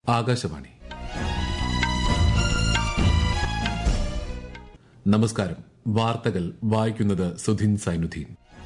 ആകാശവാണി നമസ്കാരം വാർത്തകൾ വായിക്കുന്നത് സുധിൻ സൈനുദ്ദീൻ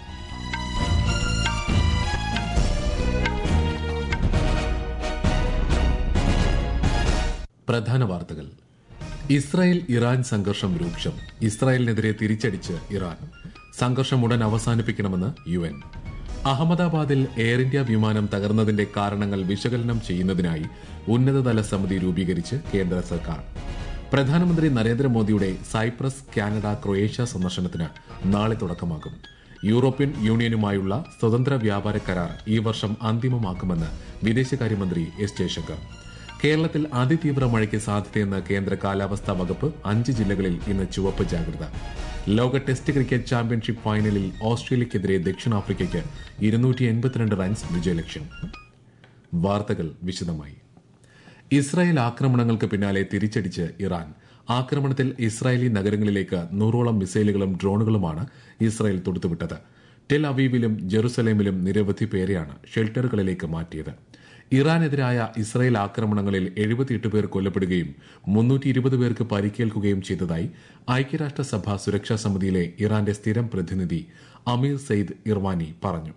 പ്രധാന വാർത്തകൾ ഇസ്രായേൽ ഇറാൻ സംഘർഷം രൂക്ഷം ഇസ്രായേലിനെതിരെ തിരിച്ചടിച്ച് ഇറാൻ സംഘർഷം ഉടൻ അവസാനിപ്പിക്കണമെന്ന് യു എൻ അഹമ്മദാബാദിൽ എയർ ഇന്ത്യ വിമാനം തകർന്നതിന്റെ കാരണങ്ങൾ വിശകലനം ചെയ്യുന്നതിനായി ഉന്നതതല സമിതി രൂപീകരിച്ച് കേന്ദ്ര സർക്കാർ പ്രധാനമന്ത്രി നരേന്ദ്രമോദിയുടെ സൈപ്രസ് കാനഡ ക്രൊയേഷ്യ സന്ദർശനത്തിന് നാളെ തുടക്കമാകും യൂറോപ്യൻ യൂണിയനുമായുള്ള സ്വതന്ത്ര വ്യാപാര കരാർ ഈ വർഷം അന്തിമമാക്കുമെന്ന് വിദേശകാര്യമന്ത്രി എസ് ജയശങ്കർ കേരളത്തിൽ അതിതീവ്ര മഴയ്ക്ക് സാധ്യതയെന്ന് കേന്ദ്ര കാലാവസ്ഥാ വകുപ്പ് അഞ്ച് ജില്ലകളിൽ ഇന്ന് ചുവപ്പ് ജാഗ്രത ലോക ടെസ്റ്റ് ക്രിക്കറ്റ് ചാമ്പ്യൻഷിപ്പ് ഫൈനലിൽ ഓസ്ട്രേലിയക്കെതിരെ ദക്ഷിണാഫ്രിക്കയ്ക്ക് ഇരുന്നൂറ്റി എൺപത്തിരണ്ട് റൺസ് വിജയലക്ഷ്യം വാർത്തകൾ വിശദമായി ഇസ്രായേൽ ആക്രമണങ്ങൾക്ക് പിന്നാലെ തിരിച്ചടിച്ച് ഇറാൻ ആക്രമണത്തിൽ ഇസ്രായേലി നഗരങ്ങളിലേക്ക് നൂറോളം മിസൈലുകളും ഡ്രോണുകളുമാണ് ഇസ്രായേൽ തൊടുത്തുവിട്ടത് ടെൽ അവീവിലും ജെറുസലേമിലും നിരവധി പേരെയാണ് ഷെൽട്ടറുകളിലേക്ക് മാറ്റിയത് ഇറാനെതിരായ ഇസ്രായേൽ ആക്രമണങ്ങളിൽ എഴുപത്തിയെട്ട് പേർ കൊല്ലപ്പെടുകയും മുന്നൂറ്റി ഇരുപത് പേർക്ക് പരിക്കേൽക്കുകയും ചെയ്തതായി ഐക്യരാഷ്ട്രസഭ സുരക്ഷാ സമിതിയിലെ ഇറാന്റെ സ്ഥിരം പ്രതിനിധി അമീർ സെയ്ദ് ഇർവാനി പറഞ്ഞു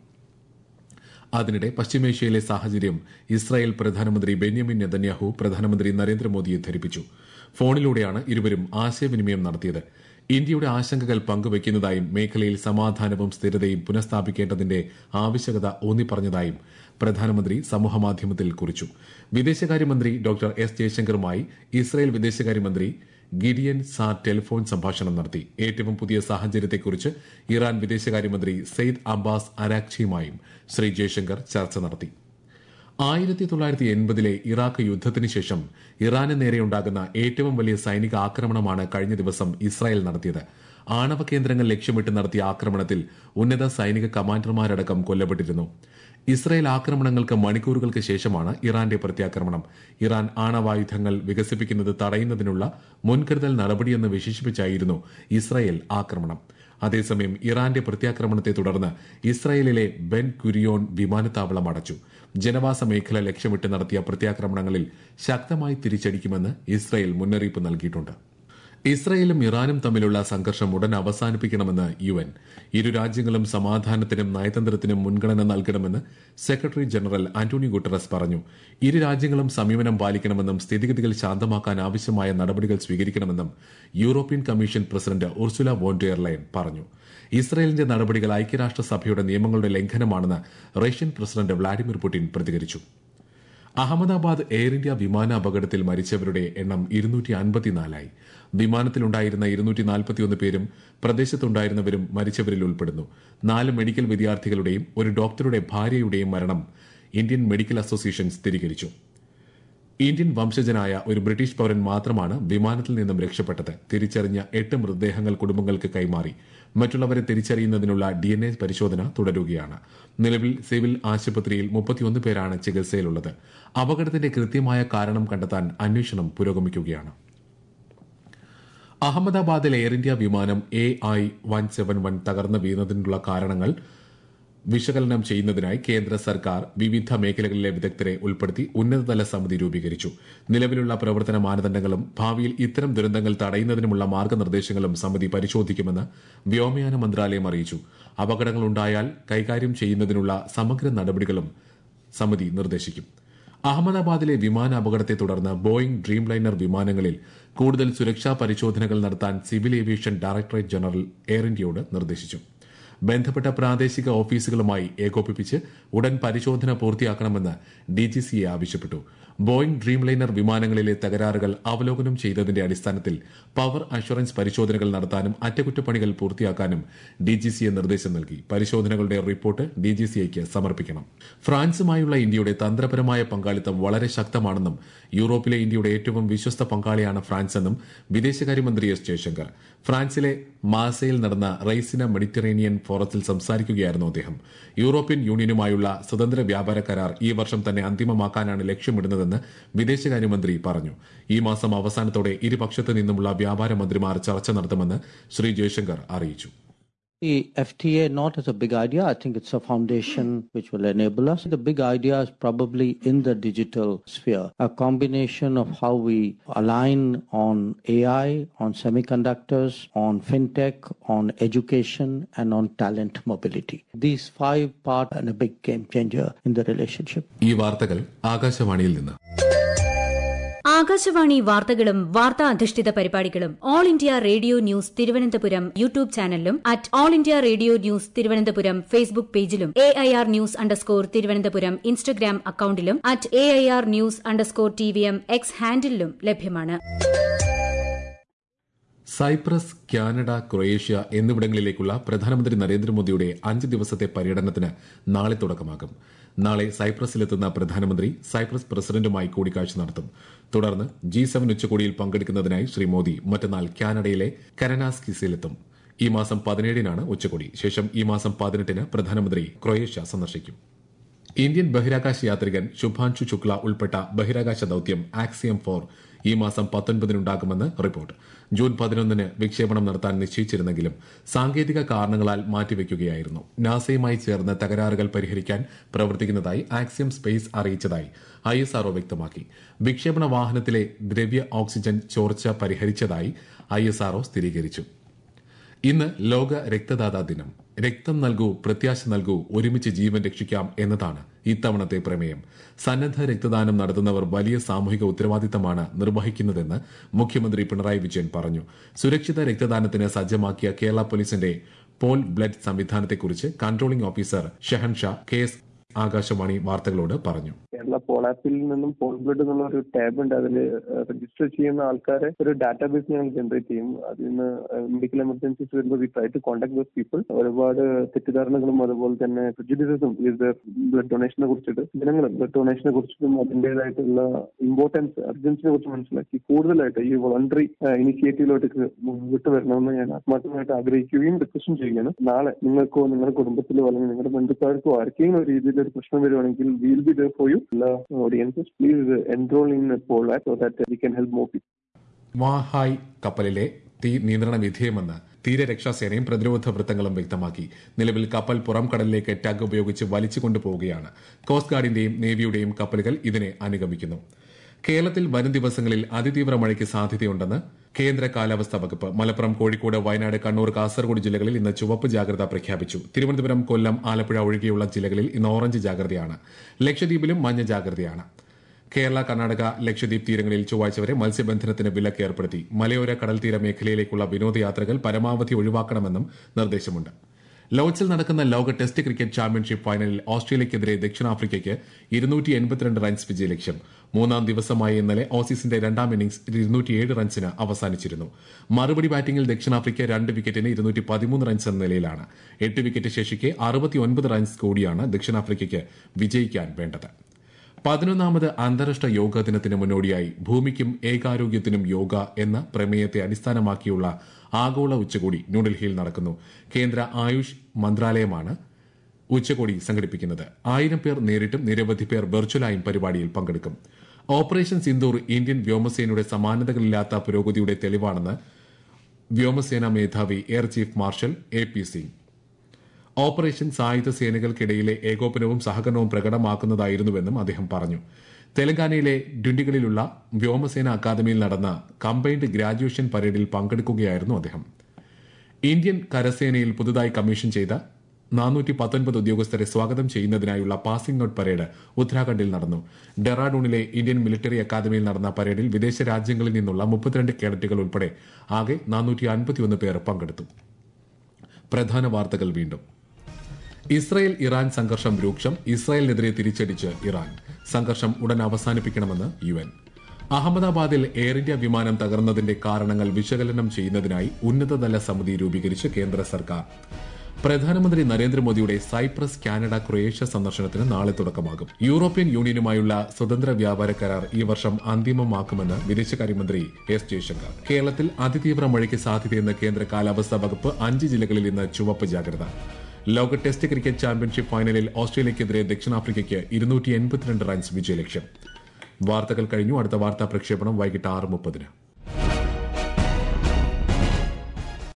അതിനിടെ പശ്ചിമേഷ്യയിലെ സാഹചര്യം ഇസ്രായേൽ പ്രധാനമന്ത്രി ബെന്യാമിൻ നെതന്യാഹു പ്രധാനമന്ത്രി നരേന്ദ്രമോദിയെ ധരിപ്പിച്ചു ഫോണിലൂടെയാണ് ഇരുവരും ആശയവിനിമയം നടത്തിയത് ഇന്ത്യയുടെ ആശങ്കകൾ പങ്കുവയ്ക്കുന്നതായും മേഖലയിൽ സമാധാനവും സ്ഥിരതയും പുനഃസ്ഥാപിക്കേണ്ടതിന്റെ ആവശ്യകത ഊന്നിപ്പറഞ്ഞതായും പ്രധാനമന്ത്രി സമൂഹമാധ്യമത്തിൽ കുറിച്ചു വിദേശകാര്യമന്ത്രി ഡോക്ടർ എസ് ജയശങ്കറുമായി ഇസ്രായേൽ വിദേശകാര്യമന്ത്രി ഗിഡിയൻ സാർ ടെലിഫോൺ സംഭാഷണം നടത്തി ഏറ്റവും പുതിയ സാഹചര്യത്തെക്കുറിച്ച് ഇറാൻ വിദേശകാര്യമന്ത്രി സെയ്ദ് അബ്ബാസ് അരാക്ചിയുമായും ശ്രീ ജയശങ്കർ ചർച്ച നടത്തി ആയിരത്തി തൊള്ളായിരത്തി എൺപതിലെ ഇറാഖ് യുദ്ധത്തിന് ശേഷം ഇറാന് നേരെയുണ്ടാകുന്ന ഏറ്റവും വലിയ സൈനിക ആക്രമണമാണ് കഴിഞ്ഞ ദിവസം ഇസ്രായേൽ നടത്തിയത് ആണവ കേന്ദ്രങ്ങൾ ലക്ഷ്യമിട്ട് നടത്തിയ ആക്രമണത്തിൽ ഉന്നത സൈനിക കമാൻഡർമാരടക്കം കൊല്ലപ്പെട്ടിരുന്നു ഇസ്രായേൽ ആക്രമണങ്ങൾക്ക് മണിക്കൂറുകൾക്ക് ശേഷമാണ് ഇറാന്റെ പ്രത്യാക്രമണം ഇറാൻ ആണവായുധങ്ങൾ വികസിപ്പിക്കുന്നത് തടയുന്നതിനുള്ള മുൻകരുതൽ നടപടിയെന്ന് വിശേഷിപ്പിച്ചായിരുന്നു ഇസ്രായേൽ ആക്രമണം അതേസമയം ഇറാന്റെ പ്രത്യാക്രമണത്തെ തുടർന്ന് ഇസ്രായേലിലെ ബെൻ കുരിയോൺ വിമാനത്താവളം അടച്ചു ജനവാസ മേഖല ലക്ഷ്യമിട്ട് നടത്തിയ പ്രത്യാക്രമണങ്ങളിൽ ശക്തമായി തിരിച്ചടിക്കുമെന്ന് ഇസ്രായേൽ മുന്നറിയിപ്പ് നൽകിയിട്ടുണ്ട് ഇസ്രായേലും ഇറാനും തമ്മിലുള്ള സംഘർഷം ഉടൻ അവസാനിപ്പിക്കണമെന്ന് യു എൻ ഇരു രാജ്യങ്ങളും സമാധാനത്തിനും നയതന്ത്രത്തിനും മുൻഗണന നൽകണമെന്ന് സെക്രട്ടറി ജനറൽ ആന്റോണിയോ ഗുട്ടറസ് പറഞ്ഞു ഇരു രാജ്യങ്ങളും സംയമനം പാലിക്കണമെന്നും സ്ഥിതിഗതികൾ ശാന്തമാക്കാൻ ആവശ്യമായ നടപടികൾ സ്വീകരിക്കണമെന്നും European commission president Ursula von der Leyen പറഞ്ഞു ഇസ്രായേലിന്റെ നടപടികൾ ഐക്യരാഷ്ട്രസഭയുടെ നിയമങ്ങളുടെ ലംഘനമാണെന്ന് റഷ്യൻ പ്രസിഡന്റ് വ്ളാഡിമിർ പുടിൻ പ്രതികരിച്ചു അഹമ്മദാബാദ് എയർ ഇന്ത്യ വിമാന അപകടത്തിൽ മരിച്ചവരുടെ എണ്ണം ഇരുന്നൂറ്റി അൻപത്തിനാലായി വിമാനത്തിലുണ്ടായിരുന്ന ഇരുന്നൂറ്റി നാൽപ്പത്തിയൊന്ന് പേരും പ്രദേശത്തുണ്ടായിരുന്നവരും മരിച്ചവരിൽ ഉൾപ്പെടുന്നു നാല് മെഡിക്കൽ വിദ്യാർത്ഥികളുടെയും ഒരു ഡോക്ടറുടെ ഭാര്യയുടെയും മരണം ഇന്ത്യൻ മെഡിക്കൽ അസോസിയേഷൻ സ്ഥിരീകരിച്ചു ഇന്ത്യൻ വംശജനായ ഒരു ബ്രിട്ടീഷ് പൌരൻ മാത്രമാണ് വിമാനത്തിൽ നിന്നും രക്ഷപ്പെട്ടത് തിരിച്ചറിഞ്ഞ എട്ട് മൃതദേഹങ്ങൾ കുടുംബങ്ങൾക്ക് കൈമാറി മറ്റുള്ളവരെ തിരിച്ചറിയുന്നതിനുള്ള ഡി എൻ എ പരിശോധന തുടരുകയാണ് നിലവിൽ സിവിൽ ആശുപത്രിയിൽ മുപ്പത്തിയൊന്ന് പേരാണ് ചികിത്സയിലുള്ളത് അപകടത്തിന്റെ കൃത്യമായ കാരണം കണ്ടെത്താൻ അന്വേഷണം പുരോഗമിക്കുകയാണ് അഹമ്മദാബാദിൽ എയർ ഇന്ത്യ വിമാനം A I one seven one തകർന്ന് വീണതിനുള്ള കാരണങ്ങൾ വിശകലനം ചെയ്യുന്നതിനായി കേന്ദ്ര സർക്കാർ വിവിധ മേഖലകളിലെ വിദഗ്ധരെ ഉൾപ്പെടുത്തി ഉന്നതതല സമിതി രൂപീകരിച്ചു നിലവിലുള്ള പ്രവർത്തന മാനദണ്ഡങ്ങളും ഭാവിയിൽ ഇത്തരം ദുരന്തങ്ങൾ തടയുന്നതിനുമുള്ള മാർഗനിർദ്ദേശങ്ങളും സമിതി പരിശോധിക്കുമെന്ന് വ്യോമയാന മന്ത്രാലയം അറിയിച്ചു അപകടങ്ങളുണ്ടായാൽ കൈകാര്യം ചെയ്യുന്നതിനുള്ള സമഗ്ര നടപടികളും സമിതി നിർദ്ദേശിക്കും അഹമ്മദാബാദിലെ വിമാന അപകടത്തെ തുടർന്ന് ബോയിംഗ് ഡ്രീം ലൈനർ വിമാനങ്ങളിൽ കൂടുതൽ സുരക്ഷാ പരിശോധനകൾ നടത്താൻ civil aviation directorate general Air ഇന്ത്യയോട് നിർദ്ദേശിച്ചു ബന്ധപ്പെട്ട പ്രാദേശിക ഓഫീസുകളുമായി ഏകോപിപ്പിച്ച് ഉടൻ പരിശോധന പൂർത്തിയാക്കണമെന്ന് ഡിജിസിഎ ആവശ്യപ്പെട്ടു ബോയിംഗ് ഡ്രീം ലൈനർ വിമാനങ്ങളിലെ തകരാറുകൾ അവലോകനം ചെയ്തതിന്റെ അടിസ്ഥാനത്തിൽ പവർ അഷുറൻസ് പരിശോധനകൾ നടത്താനും അറ്റകുറ്റപ്പണികൾ പൂർത്തിയാക്കാനും ഡിജിസിഎ നിർദ്ദേശം നൽകി പരിശോധനകളുടെ റിപ്പോർട്ട് ഡിജിസിഎക്ക് സമർപ്പിക്കണം ഫ്രാൻസുമായുള്ള ഇന്ത്യയുടെ തന്ത്രപരമായ പങ്കാളിത്തം വളരെ ശക്തമാണെന്നും യൂറോപ്പിലെ ഇന്ത്യയുടെ ഏറ്റവും വിശ്വസ്ത പങ്കാളിയാണ് ഫ്രാൻസ് എന്നും വിദേശകാര്യമന്ത്രി എസ് ജയശങ്കർ ഫ്രാൻസിലെ മാസയിൽ നടന്ന റൈസിന മെഡിറ്ററേനിയൻ ഫോറത്തിൽ സംസാരിക്കുകയായിരുന്നു അദ്ദേഹം യൂറോപ്യൻ യൂണിയനുമായുള്ള സ്വതന്ത്ര വ്യാപാര കരാർ ഈ വർഷം തന്നെ അന്തിമമാക്കാനാണ് ലക്ഷ്യമിടുന്നതെന്ന് വിദേശകാര്യമന്ത്രി പറഞ്ഞു ഈ മാസം അവസാനത്തോടെ ഇരുപക്ഷത്തു നിന്നുമുള്ള വ്യാപാര മന്ത്രിമാർ ചർച്ച നടത്തുമെന്ന് ശ്രീ ജയശങ്കർ അറിയിച്ചു The FTA not as a big idea. I think it's a foundation which will enable us. The big idea is probably in the digital sphere. A combination of how we align on AI, on semiconductors, on fintech, on education, and on talent mobility. These five part and a big game changer in the relationship. ഈ വാർത്തകൾ ആകാശവാണിയിൽ നിന്ന് ആകാശവാണി വാർത്തകളും വാർത്താ അധിഷ്ഠിത പരിപാടികളും All India Radio News Thiruvananthapuram YouTube ചാനലിലും at All India Radio News Thiruvananthapuram Facebook പേജിലും A I R news underscore Thiruvananthapuram Instagram അക്കൌണ്ടിലും at A I R news underscore T V M X ഹാൻഡിലും ലഭ്യമാണ് സൈപ്രസ് കാനഡ ക്രൊയേഷ്യ എന്നിവിടങ്ങളിലേക്കുള്ള പ്രധാനമന്ത്രി നരേന്ദ്രമോദിയുടെ അഞ്ച് ദിവസത്തെ പര്യടനത്തിന് നാളെ തുടക്കമാകും നാളെ സൈപ്രസിലെത്തുന്ന പ്രധാനമന്ത്രി സൈപ്രസ് പ്രസിഡന്റുമായി കൂടിക്കാഴ്ച നടത്തും തുടർന്ന് ജി സെവൻ ഉച്ചകോടിയിൽ പങ്കെടുക്കുന്നതിനായി ശ്രീ മോദി മറ്റന്നാൾ കാനഡയിലെ കരനാസ്കിസിലെത്തും ഈ മാസം പതിനേഴിനാണ് ഉച്ചകോടി ശേഷം ഈ മാസം പതിനെട്ടിന് പ്രധാനമന്ത്രി ക്രൊയേഷ്യ സന്ദർശിക്കും ഇന്ത്യൻ ബഹിരാകാശ യാത്രികൻ ശുഭാൻഷു ശുക്ല ഉൾപ്പെട്ട ബഹിരാകാശ ദൌത്യം ആക്സിയം ഫോർ ഈ മാസം പത്തൊൻപതിനുണ്ടാകുമെന്ന് റിപ്പോർട്ട് ജൂൺ പതിനൊന്നിന് വിക്ഷേപണം നടത്താൻ നിശ്ചയിച്ചിരുന്നെങ്കിലും സാങ്കേതിക കാരണങ്ങളാൽ മാറ്റിവെക്കുകയായിരുന്നു നാസയുമായി ചേർന്ന് തകരാറുകൾ പരിഹരിക്കാൻ പ്രവർത്തിക്കുന്നതായി ആക്സിയം സ്പേസ് അറിയിച്ചതായി ഐ എസ് ആർഒ വ്യക്തമാക്കി വിക്ഷേപണ വാഹനത്തിലെ ദ്രവ്യ ഓക്സിജൻ ചോർച്ച പരിഹരിച്ചതായി ഐ എസ് ആർഒ സ്ഥിരീകരിച്ചു ഇന്ന് ലോക രക്തദാതാ ദിനം രക്തം നൽകൂ പ്രത്യാശ നൽകൂ ഒരുമിച്ച് ജീവൻ രക്ഷിക്കാം എന്നതാണ് ഇത്തവണത്തെ പ്രമേയം സന്നദ്ധ രക്തദാനം നടത്തുന്നവർ വലിയ സാമൂഹിക ഉത്തരവാദിത്തമാണ് നിർവഹിക്കുന്നതെന്ന് മുഖ്യമന്ത്രി പിണറായി വിജയൻ പറഞ്ഞു സുരക്ഷിത രക്തദാനത്തിന് സജ്ജമാക്കിയ കേരള പോലീസിന്റെ പോൾ ബ്ലഡ് സംവിധാനത്തെക്കുറിച്ച് controlling officer Shehan Shah K S Akashvani വാർത്തകളോട് പറഞ്ഞു കേരള പോൾ ആപ്പിൽ നിന്നും പോൾ ബ്ലഡ് എന്നുള്ള ഒരു ടാബ് ഉണ്ട് അതിൽ രജിസ്റ്റർ ചെയ്യുന്ന ആൾക്കാരെ ഒരു ഡാറ്റാബേസ് ഞങ്ങൾ ജനറേറ്റ് ചെയ്യും അതിൽ നിന്ന് മെഡിക്കൽ എമർജൻസീസ് വരുമ്പോൾ we try to contact those people ഒരുപാട് തെറ്റിദ്ധാരണകളും അതുപോലെ തന്നെ പ്രിജുഡിസസും ഇത് ബ്ലഡ് ഡൊണേഷനെ കുറിച്ചിട്ട് ജനങ്ങൾ ബ്ലഡ് ഡൊണേഷനെ കുറിച്ചിട്ടും അതിൻ്റെതായിട്ടുള്ള ഇമ്പോർട്ടൻസ് അർജൻസിനെ കുറിച്ച് മനസ്സിലാക്കി കൂടുതലായിട്ട് ഈ വോളണ്ടറി ഇനിഷ്യേറ്റീവിലോട്ട് മുൻപോട്ട് വരണമെന്ന് ഞാൻ ആത്മാർത്ഥമായിട്ട് ആഗ്രഹിക്കുകയും റിക്വസ്റ്റും ചെയ്യുകയാണ് നാളെ നിങ്ങൾക്കോ നിങ്ങളുടെ കുടുംബത്തിലോ അല്ലെങ്കിൽ നിങ്ങളുടെ ബന്ധുക്കാർക്കോ ആർക്കെങ്കിലും ഒരു രീതിയിൽ ഒരു പ്രശ്നം വരുവാണെങ്കിൽ will be there for you എല്ലാ audiences please enrol in Pol app so that we can help more people Wan Hai കപ്പലിലെ തീ നിയന്ത്രണ വിധേയമെന്ന് തീരരക്ഷാസേനയും പ്രതിരോധ വൃത്തങ്ങളും വ്യക്തമാക്കി നിലവിൽ കപ്പൽ പുറം കടലിലേക്ക് ടഗ് ഉപയോഗിച്ച് വലിച്ചു കൊണ്ടുപോവുകയാണ് കോസ്റ്റ് ഗാർഡിന്റെയും നേവിയുടെയും കപ്പലുകൾ ഇതിനെ അനുഗമിക്കുന്നു കേരളത്തിൽ വരും ദിവസങ്ങളിൽ അതിതീവ്ര മഴയ്ക്ക് സാധ്യതയുണ്ടെന്ന് കേന്ദ്ര കാലാവസ്ഥാ വകുപ്പ് മലപ്പുറം കോഴിക്കോട് വയനാട് കണ്ണൂർ കാസർഗോഡ് ജില്ലകളിൽ ഇന്ന് ചുവപ്പ് ജാഗ്രത പ്രഖ്യാപിച്ചു തിരുവനന്തപുരം കൊല്ലം ആലപ്പുഴ ഒഴികെയുള്ള ജില്ലകളിൽ ഇന്ന് ഓറഞ്ച് ജാഗ്രതയാണ് ലക്ഷദ്വീപിലും മഞ്ഞ ജാഗ്രതയാണ് കേരള കർണാടക ലക്ഷദ്വീപ് തീരങ്ങളിൽ ചൊവ്വാഴ്ച വരെ മത്സ്യബന്ധനത്തിന് വിലക്ക് ഏർപ്പെടുത്തി മലയോര കടൽ തീര മേഖലയിലേക്കുള്ള വിനോദയാത്രകൾ പരമാവധി ഒഴിവാക്കണമെന്നും നിർദ്ദേശമുണ്ട് ലോർഡ്സിൽ നടക്കുന്ന ലോക ടെസ്റ്റ് ക്രിക്കറ്റ് ചാമ്പ്യൻഷിപ്പ് ഫൈനലിൽ ഓസ്ട്രേലിയയ്ക്കെതിരെ ദക്ഷിണാഫ്രിക്കയ്ക്ക് ഇരുന്നൂറ്റി എൺപത്തിരണ്ട് റൺസ് വിജയലക്ഷ്യം മൂന്നാം ദിവസമായ ഇന്നലെ ഓസീസിന്റെ രണ്ടാം ഇന്നിംഗ്സ് ഇരുന്നൂറ്റിയേഴ് റൺസിന് അവസാനിച്ചിരുന്നു മറുപടി ബാറ്റിംഗിൽ ദക്ഷിണാഫ്രിക്ക രണ്ട് വിക്കറ്റിന് ഇരുന്നൂറ്റി പതിമൂന്ന് റൺസ് എന്ന നിലയിലാണ് എട്ട് വിക്കറ്റ് ശേഷിക്കെ അറുപത്തിയൊൻപത് റൺസ് കൂടിയാണ് ദക്ഷിണാഫ്രിക്കയ്ക്ക് വിജയിക്കാൻ വേണ്ടത് പതിനൊന്നാമത് അന്താരാഷ്ട്ര യോഗ ദിനത്തിന് മുന്നോടിയായി ഭൂമിക്കും ഏകാരോഗ്യത്തിനും യോഗ എന്ന പ്രമേയത്തെ അടിസ്ഥാനമാക്കിയുള്ള ആഗോള ഉച്ചകോടി ന്യൂഡൽഹിയിൽ നടക്കുന്നു കേന്ദ്ര ആയുഷ് മന്ത്രാലയമാണ് ഉച്ചകോടി സംഘടിപ്പിക്കുന്നത് ആയിരം പേർ നേരിട്ടും നിരവധി പേർ വെർച്വലായും പരിപാടിയിൽ പങ്കെടുക്കും ഓപ്പറേഷൻ സിന്ദൂർ ഇന്ത്യൻ വ്യോമസേനയുടെ സമാനതകളില്ലാത്ത പുരോഗതിയുടെ തെളിവാണെന്ന് വ്യോമസേനാ മേധാവി air chief marshal A P Singh operation സായുധ സേനകൾക്കിടയിലെ ഏകോപനവും സഹകരണവും പ്രകടമാക്കുന്നതായിരുന്നുവെന്നും അദ്ദേഹം പറഞ്ഞു തെലങ്കാനയിലെ ഡുണ്ടിഗലിലുള്ള വ്യോമസേന അക്കാദമിയിൽ നടന്ന കമ്പൈൻഡ് ഗ്രാജുവേഷൻ പരേഡിൽ പങ്കെടുക്കുകയായിരുന്നു അദ്ദേഹം ഇന്ത്യൻ കരസേനയിൽ പുതുതായി കമ്മീഷൻ ചെയ്ത നാനൂറ്റി പത്തൊൻപത് ഉദ്യോഗസ്ഥരെ സ്വാഗതം ചെയ്യുന്നതിനായുള്ള പാസിംഗ് ഔട്ട് പരേഡ് ഉത്തരാഖണ്ഡിൽ നടന്നു ഡെറാഡൂണിലെ ഇന്ത്യൻ മിലിറ്ററി അക്കാദമിയിൽ നടന്ന പരേഡിൽ വിദേശ രാജ്യങ്ങളിൽ നിന്നുള്ള മുപ്പത്തിരണ്ട് കേഡറ്റുകൾ ഉൾപ്പെടെ ആകെ നാനൂറ്റി അൻപത്തിയൊന്ന് പേർ പങ്കെടുത്തു പ്രധാന വാർത്തകൾ വീണ്ടും ഇസ്രായേൽ ഇറാൻ സംഘർഷം രൂക്ഷം ഇസ്രായേലിനെതിരെ തിരിച്ചടിച്ച് ഇറാൻ സംഘർഷം ഉടൻ അവസാനിപ്പിക്കണമെന്ന് യു എൻ അഹമ്മദാബാദിൽ എയർ ഇന്ത്യ വിമാനം തകർന്നതിന്റെ കാരണങ്ങൾ വിശകലനം ചെയ്യുന്നതിനായി ഉന്നതതല സമിതി രൂപീകരിച്ച് കേന്ദ്ര സർക്കാർ പ്രധാനമന്ത്രി നരേന്ദ്രമോദിയുടെ സൈപ്രസ് കാനഡ ക്രൊയേഷ്യ സന്ദർശനത്തിന് നാളെ തുടക്കമാകും യൂറോപ്യൻ യൂണിയനുമായുള്ള സ്വതന്ത്ര വ്യാപാര കരാർ ഈ വർഷം അന്തിമമാക്കുമെന്ന് വിദേശകാര്യമന്ത്രി എസ് ജയശങ്കർ കേരളത്തിൽ അതിതീവ്ര മഴയ്ക്ക് സാധ്യതയെന്ന് കേന്ദ്ര കാലാവസ്ഥാ വകുപ്പ് അഞ്ച് ജില്ലകളിൽ ഇന്ന് ചുവപ്പ് ജാഗ്രത ലോക ടെസ്റ്റ് ക്രിക്കറ്റ് ചാമ്പ്യൻഷിപ്പ് ഫൈനലിൽ ഓസ്ട്രേലിയയ്ക്കെതിരെ ദക്ഷിണാഫ്രിക്കയ്ക്ക് ഇരുന്നൂറ്റി എൺപത്തിരണ്ട് റൺസ് വിജയലക്ഷ്യം വാർത്തകൾ കഴിഞ്ഞു അടുത്ത വാർത്താ പ്രക്ഷേപണം വൈകിട്ട് ആറ് മുപ്പതിന്